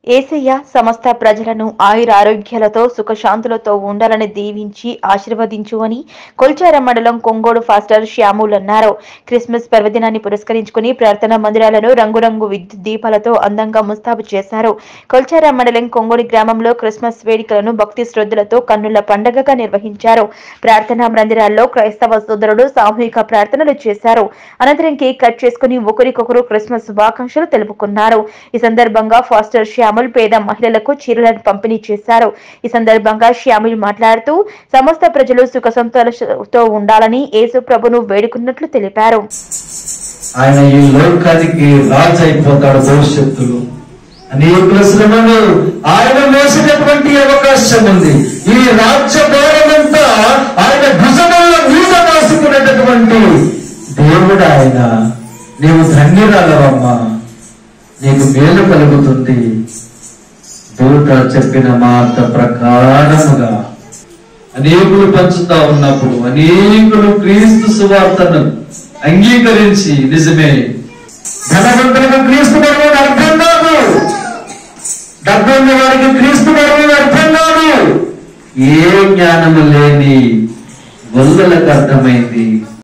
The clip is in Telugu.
ఏసయ్య సమస్త ప్రజలను ఆయురారోగ్యాలతో సుఖశాంతులతో ఉండాలని దీవించి ఆశీర్వదించు అని కొల్చారం మండలం కొంగోడు ఫాస్టర్ శ్యాముల్ అన్నారు క్రిస్మస్ పర్వదినాన్ని పురస్కరించుకుని ప్రార్థనా మందిరాలను రంగురంగు విద్యుత్ దీపాలతో అందంగా ముస్తాబు చేశారు కొల్చారం మండలం కొంగోడు గ్రామంలో క్రిస్మస్ వేడుకలను భక్తి శ్రద్ధలతో కన్నుల పండగగా నిర్వహించారు ప్రార్థనా మందిరాల్లో క్రైస్తవ సోదరుడు సామూహిక ప్రార్థనలు చేశారు అనంతరం కేక్ కట్ చేసుకుని ఒకరికొకరు క్రిస్మస్ శుభాకాంక్షలు తెలుపుకున్నారు ఈ సందర్భంగా ఫాస్టర్ శ్యాముల్ పేద మహిళలకు చీరలను పంపిణీ చేశారు ఈ సందర్భంగా శ్యాముల్ మాట్లాడుతూ సమస్త ప్రజలు సుఖ సంతోషంతో ఉండాలని యేసు ప్రభును వేడుకున్నట్లు తెలిపారు ఆయన ఈ లోకానికి రాజు అయిపోతాడు భవిష్యత్తులో అనేకుల శ్రమను ఆయన మోసినటువంటి అవకాశం ఉంది ఈ రాజ్య భారమంతా ఆయన భుజముల మీద రాసుకున్నటువంటి దేవుడు ఆయన నీవు ధన్యురాలవమ్మా నీకు మేలు కలుగుతుంది దూత చెప్పిన మాట ప్రకారముగా అనేకులు పంచుతా ఉన్నప్పుడు అనేకులు క్రీస్తు సువార్తను అంగీకరించి నిజమే ధనవంతులకు క్రీస్తు మరణం అర్థం కాదు డబ్బు ఉన్న వారికి క్రీస్తు మరణం అర్థం కాదు ఏ జ్ఞానము లేని గొల్లలకు అర్థమైంది